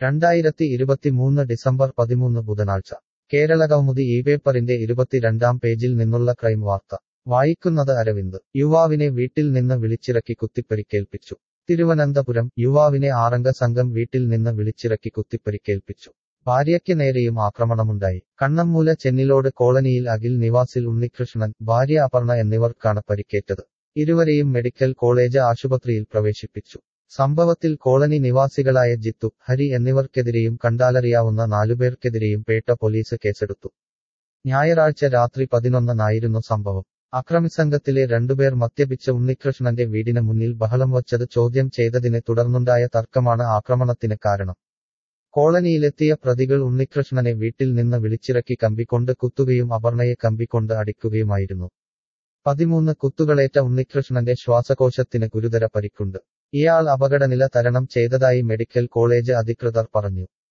രണ്ടായിരത്തി ഇരുപത്തിമൂന്ന് ഡിസംബർ പതിമൂന്ന് ബുധനാഴ്ച കേരളകൗമുദി ഈ പേപ്പറിന്റെ ഇരുപത്തിരണ്ടാം പേജിൽ നിന്നുള്ള ക്രൈം വാർത്ത വായിക്കുന്നത് അരവിന്ദ് യുവാവിനെ വീട്ടിൽ നിന്ന് വിളിച്ചിറക്കി കുത്തിപ്പരിക്കേൽപ്പിച്ചു തിരുവനന്തപുരം യുവാവിനെ ആറംഗ സംഘം വീട്ടിൽ നിന്ന് വിളിച്ചിറക്കി കുത്തിപ്പരിക്കേൽപ്പിച്ചു ഭാര്യയ്ക്ക് നേരെയും ആക്രമണമുണ്ടായി കണ്ണമ്മൂല ചെന്നിലോട് കോളനിയിൽ അഖിൽ നിവാസിൽ ഉണ്ണികൃഷ്ണൻ ഭാര്യ അപർണ എന്നിവർക്കാണ് പരിക്കേറ്റത് ഇരുവരെയും മെഡിക്കൽ കോളേജ് ആശുപത്രിയിൽ പ്രവേശിപ്പിച്ചു സംഭവത്തിൽ കോളനി നിവാസികളായ ജിത്തു ഹരി എന്നിവർക്കെതിരെയും കണ്ടാലറിയാവുന്ന നാലുപേർക്കെതിരെയും പേട്ട പോലീസ് കേസെടുത്തു ഞായറാഴ്ച രാത്രി പതിനൊന്നിനായിരുന്നു സംഭവം അക്രമിസംഘത്തിലെ രണ്ടുപേർ മദ്യപിച്ച ഉണ്ണികൃഷ്ണന്റെ വീടിന് മുന്നിൽ ബഹളം വച്ചത് ചോദ്യം ചെയ്തതിനെ തുടർന്നുണ്ടായ തർക്കമാണ് ആക്രമണത്തിന് കാരണം കോളനിയിലെത്തിയ പ്രതികൾ ഉണ്ണികൃഷ്ണനെ വീട്ടിൽ നിന്ന് വിളിച്ചിറക്കി കമ്പിക്കൊണ്ട് കുത്തുകയും അപർണയെ കമ്പിക്കൊണ്ട് അടിക്കുകയുമായിരുന്നു പതിമൂന്ന് കുത്തുകളേറ്റ ഉണ്ണികൃഷ്ണന്റെ ശ്വാസകോശത്തിന് ഗുരുതര പരിക്കുണ്ട് ഇയാൾ അപകടനില തരണം ചെയ്തതായി മെഡിക്കൽ കോളേജ് അധികൃതർ പറഞ്ഞു